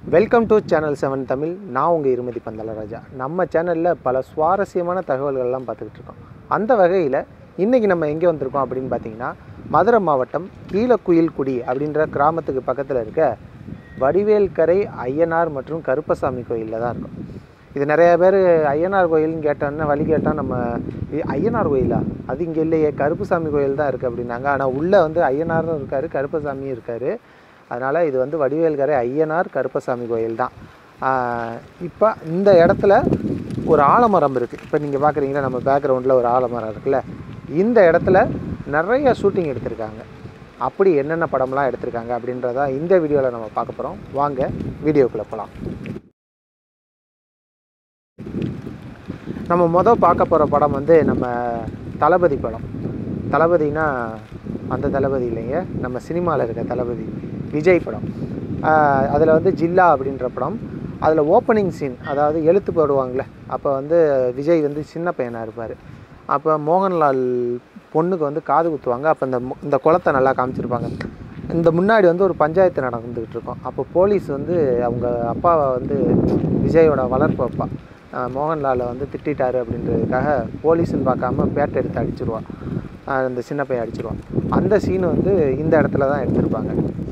welcome to channel seven Tamil நான் உங்கள் இருமதி பந்தலராஜா நம்ம சேனலில் பல சுவாரஸ்யமான தகவல்கள்லாம் பார்த்துக்கிட்டு இருக்கோம் அந்த வகையில் இன்றைக்கி நம்ம எங்கே வந்திருக்கோம் அப்படின்னு பார்த்தீங்கன்னா மதுரை மாவட்டம் கீழக்குயில்குடி அப்படின்ற கிராமத்துக்கு பக்கத்தில் இருக்க வடிவேல்கரை ஐயனார் மற்றும் கருப்பசாமி கோயிலில் தான் இருக்கோம் இது நிறைய பேர் ஐயனார் கோயில்னு கேட்டோன்னே வழி கேட்டால் நம்ம "ஏய், ஐயனார் கோயிலா அது இங்கே இல்லையே கருப்புசாமி கோயில் தான் இருக்குது அப்படின்னாங்க ஆனால் உள்ளே வந்து ஐயனாரும் இருக்கார் கருப்பசாமியும் இருக்கார் அதனால் இது வந்து வடிவேல்கரை ஐயனார் கருப்பசாமி கோயில் தான் இப்போ இந்த இடத்துல ஒரு ஆலமரம் இருக்குது இப்போ நீங்கள் பார்க்குறீங்களா நம்ம பேக்ரவுண்டில் ஒரு ஆலமரம் இருக்குல்ல இந்த இடத்துல நிறைய ஷூட்டிங் எடுத்திருக்காங்க அப்படி என்னென்ன படம்லாம் எடுத்திருக்காங்க அப்படின்றத இந்த வீடியோவில் நம்ம பார்க்க போகிறோம் வாங்க வீடியோக்குள்ளே போகலாம் நம்ம மொதல் பார்க்க போகிற படம் வந்து நம்ம தளபதி படம் தளபதினா அந்த தளபதி இல்லைங்க நம்ம சினிமாவில் இருக்க தளபதி விஜய் படம் அதில் வந்து ஜில்லா அப்படின்ற படம் அதில் ஓப்பனிங் சீன் அதாவது எழுத்து போடுவாங்களே அப்போ வந்து விஜய் வந்து சின்ன பையனாக இருப்பார் அப்போ மோகன்லால் பொண்ணுக்கு வந்து காது குத்துவாங்க அப்போ இந்த மு- இந்த குளத்தை நல்லா காமிச்சிருப்பாங்க இந்த முன்னாடி வந்து ஒரு பஞ்சாயத்து நடந்துக்கிட்டு இருக்கும் அப்போ போலீஸ் வந்து அவங்க அப்பாவை வந்து விஜயோட வளர்ப்பு அப்பா அஹ் மோகன்லாலை வந்து திட்டிட்டாரு அப்படின்றதுக்காக போலீஸ்னு பார்க்காம பேட்டை எடுத்து அடிச்சிருவான் அஹ் அந்த சின்ன பையன் அடிச்சிருவான் அந்த சீன் வந்து இந்த இடத்துல தான் எடுத்திருப்பாங்க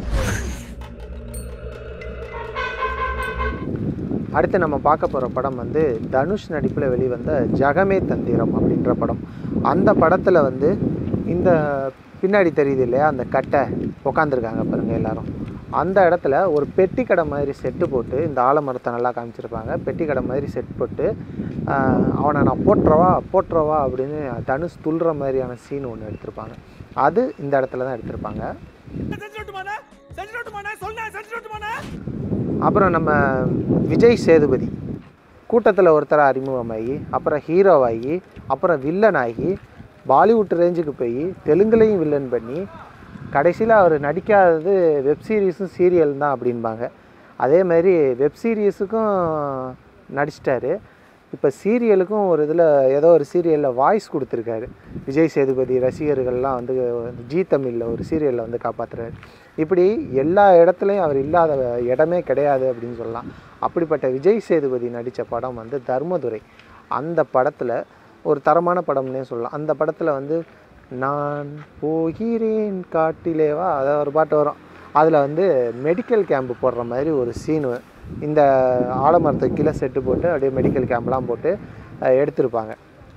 அடுத்து நம்ம பார்க்க போகிற படம் வந்து தனுஷ் நடிப்பில் வெளிவந்த ஜகமே தந்திரம் அப்படின்ற படம் அந்த படத்தில் வந்து இந்த பின்னாடி தெரியுது இல்லையா அந்த கட்டை உக்காந்துருக்காங்க பாருங்க எல்லாரும் அந்த இடத்துல ஒரு பெட்டி கடை மாதிரி செட்டு போட்டு இந்த ஆலமரத்தை நல்லா காமிச்சிருப்பாங்க பெட்டி கடை மாதிரி செட் போட்டு ஆஹ், அவனை நான் போட்டுறவா போட்டுறவா அப்படின்னு தனுஷ் துள்ளுற மாதிரியான சீன் ஒன்று எடுத்திருப்பாங்க அது இந்த இடத்துல தான் எடுத்திருப்பாங்க செஞ்சுட்டுமாண்ணே செஞ்சுட்டுமாண்ணே சொன்னேன் செஞ்சுட்டுமாண்ணே அப்புறம் நம்ம விஜய் சேதுபதி கூட்டத்தில் ஒருத்தர் அறிமுகமாகி அப்புறம் ஹீரோவாகி அப்புறம் வில்லன் ஆகி பாலிவுட் ரேஞ்சுக்கு போய் தெலுங்குலையும் வில்லன் பண்ணி கடைசியில் அவர் நடிக்காதது வெப் சீரிஸும் சீரியல் தான் அப்படின்பாங்க அதே மாதிரி வெப் சீரிஸுக்கும் நடிச்சிட்டாரு இப்போ சீரியலுக்கும் ஒரு இதில் ஏதோ ஒரு சீரியலில் வாய்ஸ் கொடுத்துருக்காரு விஜய் சேதுபதி ரசிகர்கள்லாம் வந்து ஜி தமிழில் ஒரு சீரியலில் வந்து காப்பாற்றுறாரு இப்படி எல்லா இடத்துலையும் அவர் இல்லாத இடமே கிடையாது அப்படின்னு சொல்லலாம் அப்படிப்பட்ட விஜய் சேதுபதி நடித்த படம் வந்து தர்மதுரை அந்த படத்தில் ஒரு தரமான படம்னே சொல்லலாம் அந்த படத்தில் வந்து நான் போகிறேன் காட்டிலேவா அதாவது ஒரு பாட்டு வரும் அதில் வந்து மெடிக்கல் கேம்ப் போடுற மாதிரி ஒரு சீனு இந்த ஆலமரத்துக்கு கீழே செட்டு போட்டு அப்படியே மெடிக்கல் கேம்ப்லாம் போட்டு அஹ், எடுத்திருப்பாங்க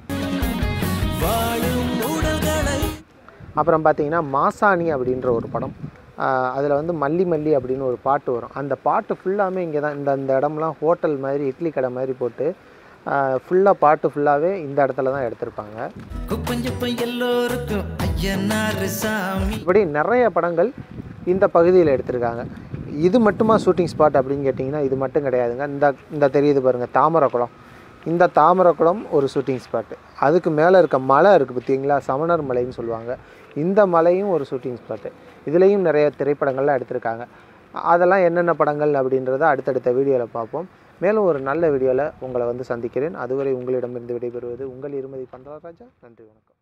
வாழும் உடல்களை அப்புறம் பார்த்தீங்கன்னா மாசாணி அப்படின்ற ஒரு படம் அதில் வந்து மல்லி மல்லி அப்படின்னு ஒரு பாட்டு வரும் அந்த பாட்டு ஃபுல்லாமே இங்கே தான் இந்த இந்த இடம்லாம் ஹோட்டல் மாதிரி இட்லி கடை மாதிரி போட்டு ஃபுல்லாக பாட்டு ஃபுல்லாகவே இந்த இடத்துல தான் எடுத்திருப்பாங்க குப்பஞ்சப்ப எல்லோருக்கும் ஐயனார் சாமி இப்படி நிறைய படங்கள் இந்த பகுதியில் எடுத்திருக்காங்க இது மட்டுமா ஷூட்டிங் ஸ்பாட் அப்படின்னு கேட்டிங்கன்னா இது மட்டும் கிடையாதுங்க இந்த இந்த தெரியுது பாருங்கள் தாமரக்குளம் இந்த தாமரக்குளம் ஒரு ஷூட்டிங் ஸ்பாட்டு அதுக்கு மேலே இருக்க மலை இருக்குது பார்த்தீங்களா சமணர் மலைன்னு சொல்லுவாங்க இந்த மலையும் ஒரு ஷூட்டிங் ஸ்பாட்டு இதுலேயும் நிறைய திரைப்படங்கள்லாம் எடுத்திருக்காங்க அதெல்லாம் என்னென்ன படங்கள் அப்படின்றத அடுத்தடுத்த வீடியோவில் பார்ப்போம் மேலும் ஒரு நல்ல வீடியோவில் உங்களை வந்து சந்திக்கிறேன் அதுவரை உங்களிடமிருந்து விடைபெறுவது உங்கள் இருமதி பந்தராஜா நன்றி வணக்கம்